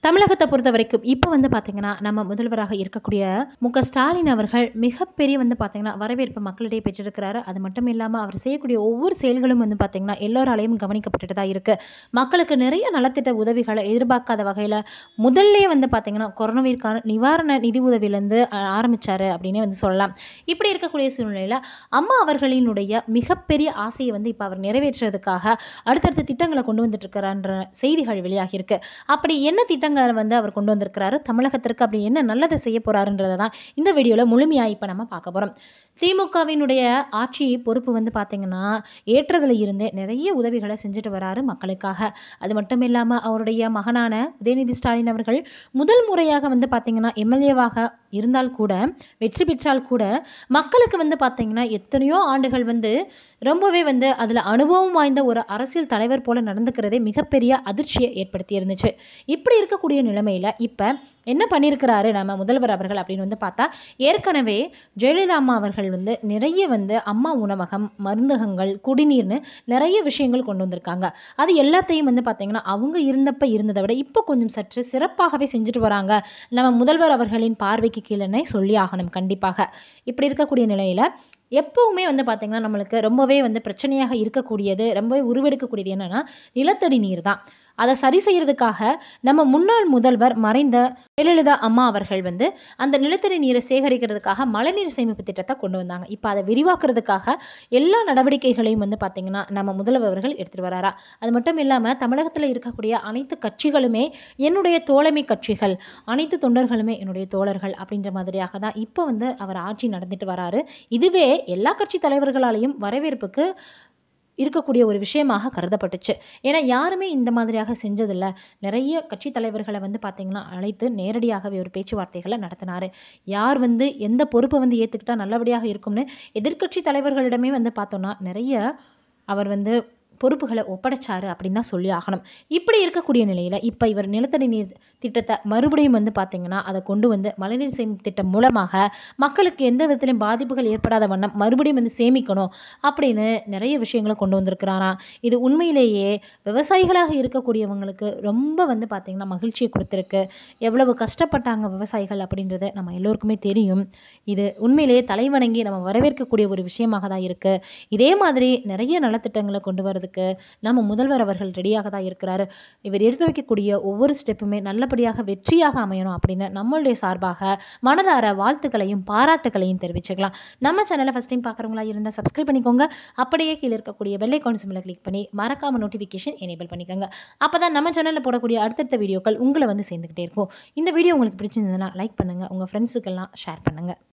தமிழகத்தை பொறுத்த வரைக்கும் இப்போ வந்து பார்த்தீங்கன்னா நம்ம முதல்வராக இருக்கக்கூடிய மு க ஸ்டாலின் அவர்கள் மிகப்பெரிய வந்து பார்த்தீங்கன்னா வரவேற்பு மக்களிடையே பெற்றிருக்கிறாரு அது மட்டும் இல்லாமல் அவர் செய்யக்கூடிய ஒவ்வொரு செயல்களும் வந்து பார்த்தீங்கன்னா எல்லோராலையும் கவனிக்கப்பட்டுட்டு தான் இருக்குது மக்களுக்கு நிறைய நலத்திட்ட உதவிகளை எதிர்பார்க்காத வகையில் முதல்லே வந்து பார்த்தீங்கன்னா கொரோனாவிற்கான நிவாரண நிதி உதவியிலேருந்து ஆரம்பித்தார் அப்படின்னே வந்து சொல்லலாம் இப்படி இருக்கக்கூடிய சூழ்நிலையில் அம்மா அவர்களினுடைய மிகப்பெரிய ஆசையை வந்து இப்போ அவர் நிறைவேற்றுறதுக்காக அடுத்தடுத்த திட்டங்களை கொண்டு வந்துட்டு இருக்கிறான்ற செய்திகள் வெளியாகியிருக்கு அப்படி என்ன திட்டங்களை வந்து அவர் கொண்டு வந்திருக்கிறாரு தமிழகத்திற்கு அப்படி என்ன நல்லதை செய்ய போறாருன்றதை தான் இந்த வீடியோவில் முழுமையாக இப்போ நம்ம பார்க்க போகிறோம் திமுகவினுடைய ஆட்சி பொறுப்பு வந்து பார்த்திங்கன்னா ஏற்றதில் இருந்தே நிறைய உதவிகளை செஞ்சுட்டு வராரு மக்களுக்காக அது மட்டும் இல்லாமல் அவருடைய மகனான உதயநிதி ஸ்டாலின் அவர்கள் முதல் முறையாக வந்து பார்த்திங்கன்னா எம்எல்ஏவாக இருந்தால் கூட வெற்றி பெற்றால் கூட மக்களுக்கு வந்து பார்த்திங்கன்னா எத்தனையோ ஆண்டுகள் வந்து ரொம்பவே வந்து அதில் அனுபவம் வாய்ந்த ஒரு அரசியல் தலைவர் போல நடந்துக்கிறதே மிகப்பெரிய அதிர்ச்சியை ஏற்படுத்தி இருந்துச்சு இப்படி இருக்கக்கூடிய நிலைமையில் இப்போ என்ன பண்ணியிருக்கிறாரு நம்ம முதல்வர் அவர்கள் அப்படின்னு வந்து பார்த்தா ஏற்கனவே ஜெயலலிதா அம்மா அவர்கள் வந்து நிறைய வந்து அம்மா உணவகம் மருந்தகங்கள் குடிநீர்னு நிறைய விஷயங்கள் கொண்டு வந்திருக்காங்க அது எல்லாத்தையும் வந்து பார்த்திங்கன்னா அவங்க இருந்தப்ப இருந்ததை விட இப்போ கொஞ்சம் சற்று சிறப்பாகவே செஞ்சுட்டு வராங்க நம்ம முதல்வர் அவர்களின் பார்வைக்கு கீழே சொல்லி ஆகணும் கண்டிப்பாக இப்படி இருக்கக்கூடிய நிலையில் எப்போவுமே வந்து பார்த்திங்கன்னா நம்மளுக்கு ரொம்பவே வந்து பிரச்சனையாக இருக்கக்கூடியது ரொம்பவே உருவெடுக்கக்கூடியது என்னென்னா நிலத்தடி நீர் தான் அதை சரி செய்கிறதுக்காக நம்ம முன்னாள் முதல்வர் மறைந்த ஜெயலலிதா அம்மா அவர்கள் வந்து அந்த நிலத்தடி நீரை சேகரிக்கிறதுக்காக மழைநீர் சேமிப்பு திட்டத்தை கொண்டு வந்தாங்க இப்போ அதை விரிவாக்குறதுக்காக எல்லா நடவடிக்கைகளையும் வந்து பார்த்திங்கன்னா நம்ம முதல்வர்கள் எடுத்துகிட்டு வராரா அது மட்டும் இல்லாமல் தமிழகத்தில் இருக்கக்கூடிய அனைத்து கட்சிகளுமே என்னுடைய தோழமை கட்சிகள் அனைத்து தொண்டர்களுமே என்னுடைய தோழர்கள் அப்படின்ற மாதிரியாக தான் இப்போ வந்து அவர் ஆட்சி நடந்துட்டு வராரு இதுவே எல்லா கட்சி தலைவர்களாலையும் வரவேற்புக்கு இருக்கக்கூடிய ஒரு விஷயமாக கருதப்பட்டுச்சு ஏன்னா யாருமே இந்த மாதிரியாக செஞ்சதில்லை நிறைய கட்சி தலைவர்களை வந்து பார்த்திங்கன்னா அழைத்து நேரடியாகவே ஒரு பேச்சுவார்த்தைகளை நடத்தினார் யார் வந்து எந்த பொறுப்பை வந்து ஏற்றுக்கிட்டால் நல்லபடியாக இருக்கும்னு எதிர்க்கட்சி தலைவர்களிடமே வந்து பார்த்தோன்னா நிறைய அவர் வந்து பொறுப்புகளை ஒப்படைச்சாரு அப்படின்னு தான் சொல்லி ஆகணும் இப்படி இருக்கக்கூடிய நிலையில் இப்போ இவர் நிலத்தடி நீர் திட்டத்தை மறுபடியும் வந்து பார்த்திங்கன்னா அதை கொண்டு வந்து மழைநீர் சேமிப்பு திட்டம் மூலமாக மக்களுக்கு எந்த விதத்திலையும் பாதிப்புகள் ஏற்படாத வண்ணம் மறுபடியும் வந்து சேமிக்கணும் அப்படின்னு நிறைய விஷயங்களை கொண்டு வந்திருக்கிறாராம் இது உண்மையிலேயே விவசாயிகளாக இருக்கக்கூடியவங்களுக்கு ரொம்ப வந்து பார்த்திங்கன்னா மகிழ்ச்சியை கொடுத்துருக்கு எவ்வளவு கஷ்டப்பட்டாங்க விவசாயிகள் அப்படின்றது நம்ம எல்லோருக்குமே தெரியும் இது உண்மையிலேயே தலைவணங்கி நம்ம வரவேற்கக்கூடிய ஒரு விஷயமாக தான் இருக்குது இதே மாதிரி நிறைய நலத்திட்டங்களை கொண்டு வரதுக்கு நம்ம முதல்வர் அவர்கள் ரெடியாக தான் இருக்கிறாரு இவர் எடுத்து வைக்கக்கூடிய ஒவ்வொரு ஸ்டெப்புமே நல்லபடியாக வெற்றியாக அமையணும் அப்படின்னு நம்மளுடைய சார்பாக மனதார வாழ்த்துக்களையும் பாராட்டுகளையும் தெரிவிச்சுக்கலாம் நம்ம சேனலை ஃபஸ்ட் டைம் பார்க்குறவங்களா இருந்தால் சப்ஸ்கிரைப் பண்ணிக்கோங்க அப்படியே கீழே இருக்கக்கூடிய வெள்ளை கான்சிமில் கிளிக் பண்ணி மறக்காம நோட்டிஃபிகேஷன் எனேபிள் பண்ணிக்கோங்க அப்போ தான் நம்ம சேனலில் போடக்கூடிய அடுத்தடுத்த வீடியோக்கள் உங்களை வந்து சேர்ந்துக்கிட்டே இருக்கும் இந்த வீடியோ உங்களுக்கு பிடிச்சிருந்ததுன்னா லைக் பண்ணுங்கள் உங்கள் ஃப்ரெண்ட்ஸுக்கெல்லாம் ஷேர் பண்ணுங்கள்